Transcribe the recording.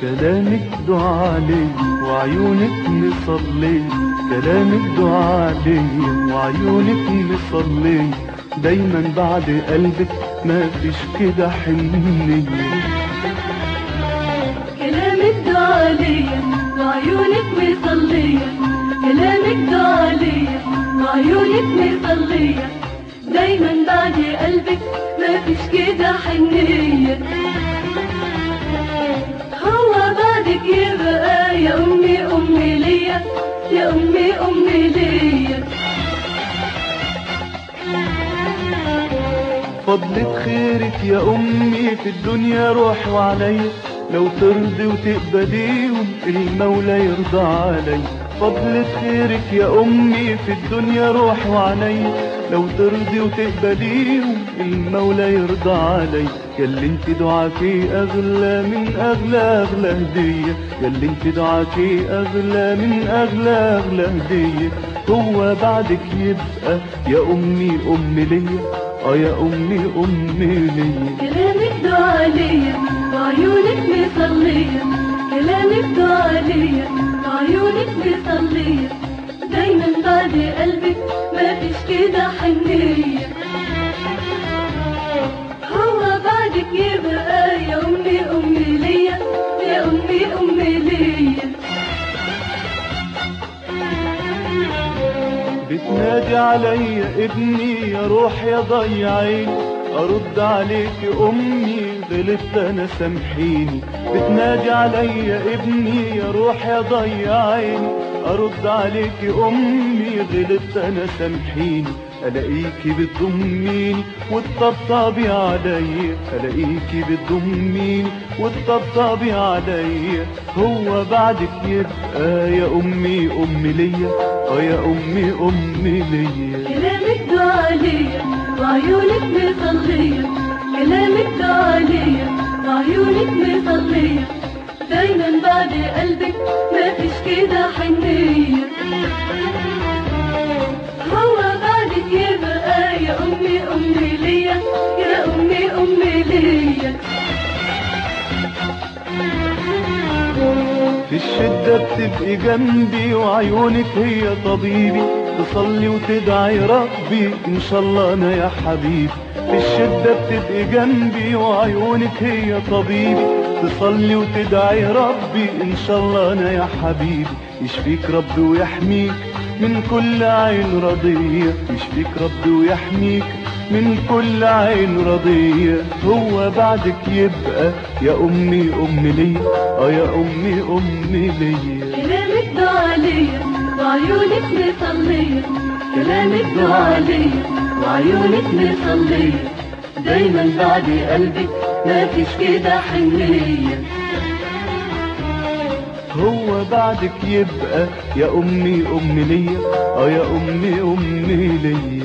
كلامك دعاء لي وعيونك مصلي كلامك دعاء لي وعيونك مصلي دايما بعد قلبك ما فيش كده حنية كلامك دعاء ليا وعيونك مصلية كلامك دعاء ليا وعيونك مصلية دايما بعد قلبك ما فيش كده حنية هو بعدك يبقى يا أمي أمي ليا يا أمي أمي ليا فضلة خيرك يا أمي في الدنيا روح وعلي لو ترضي وتقبليهم المولى يرضى علي فضلة خيرك يا أمي في الدنيا روح وعلي لو ترضي وتقبليهم المولى يرضى علي ياللي انت دعاكي أغلى من أغلى أغلى هدية ياللي انت دعاكي أغلى من أغلى أغلى هدية هو بعدك يبقى يا أمي أمي ليا اه يا أمي أمي ليا كلامك دعاء ليا وعيونك مصلية كلامك دعاء ليا وعيونك مصلية دايما بعد قلبك ما فيش كده حنية هو بعدك يبقى يا أمي أمي ليا يا أمي أمي ليا بتنادي عليا ابني يا روح يا ضيعين ارد عليك امي غلطت انا سامحيني بتنادي عليا ابني يا روح يا ضيعين ارد عليك امي غلطت انا سامحيني الاقيكي بتضميني وتطبطبي عليا الاقيكي بتضميني وتطبطبي عليا هو بعدك يبقى يا امي امي ليا اه يا امي امي ليا كلامك دعاء ليا وعيونك مصلية كلامك دعاء ليا وعيونك مصلية دايما بعد قلبك ما فيش كده حنية هو بعدك يبقى يا أمي أمي ليا يا أمي أمي ليا في الشدة بتبقي جنبي وعيونك هي طبيبي تصلي وتدعي ربي ان شاء الله انا يا حبيبي في الشدة بتبقي جنبي وعيونك هي طبيبي تصلي وتدعي ربي ان شاء الله انا يا حبيبي يشفيك ربي ويحميك من كل عين رضية يشفيك ربي ويحميك من كل عين رضية هو بعدك يبقى يا أمي أمي ليا اه يا أمي أمي ليا كلامك دعاء ليا وعيونك مصلية كلامك دعاء ليا وعيونك مصلية دايما بعد قلبك ما فيش كده حنية هو بعدك يبقى يا أمي أمي ليا اه يا أمي أمي ليا